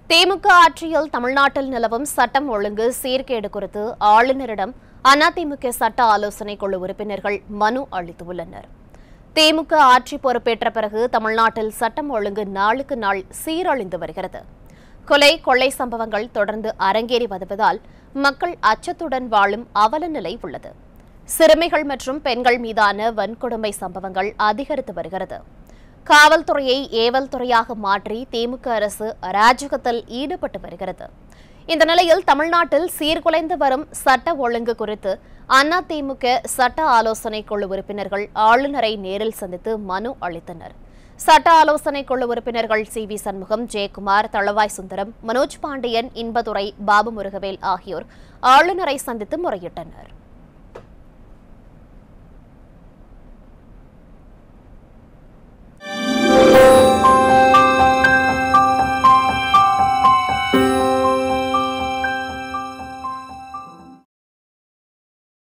திமுக ஆட்சியில் தமிழ்நாட்டில் நிலவும் சட்டம் ஒழுங்கு சீர்கேடு குறித்து ஆளுநரிடம் அதிமுக சட்ட ஆலோசனை குழு உறுப்பினர்கள் மனு அளித்துள்ளனர் திமுக ஆட்சி பொறுப்பேற்ற பிறகு தமிழ்நாட்டில் சட்டம் ஒழுங்கு நாளுக்கு நாள் சீரழிந்து வருகிறது கொலை கொள்ளை சம்பவங்கள் தொடர்ந்து அரங்கேறி வருவதால் மக்கள் அச்சத்துடன் வாழும் அவல நிலை உள்ளது சிறுமிகள் மற்றும் பெண்கள் மீதான வன்கொடுமை சம்பவங்கள் அதிகரித்து வருகிறது காவல்துறையை ஏவல் துறையாக மாற்றி திமுக அரசு அராஜகத்தில் ஈடுபட்டு வருகிறது இந்த நிலையில் தமிழ்நாட்டில் சீர்குலைந்து வரும் சட்ட ஒழுங்கு குறித்து அதிமுக சட்ட ஆலோசனை குழு உறுப்பினர்கள் ஆளுநரை நேரில் சந்தித்து மனு அளித்தனர் சட்ட ஆலோசனை குழு உறுப்பினர்கள் சி வி சண்முகம் ஜெயக்குமார் தளவாய் சுந்தரம் மனோஜ் பாண்டியன் இன்பதுரை பாபு முருகவேல் ஆகியோர் ஆளுநரை சந்தித்து முறையிட்டனர்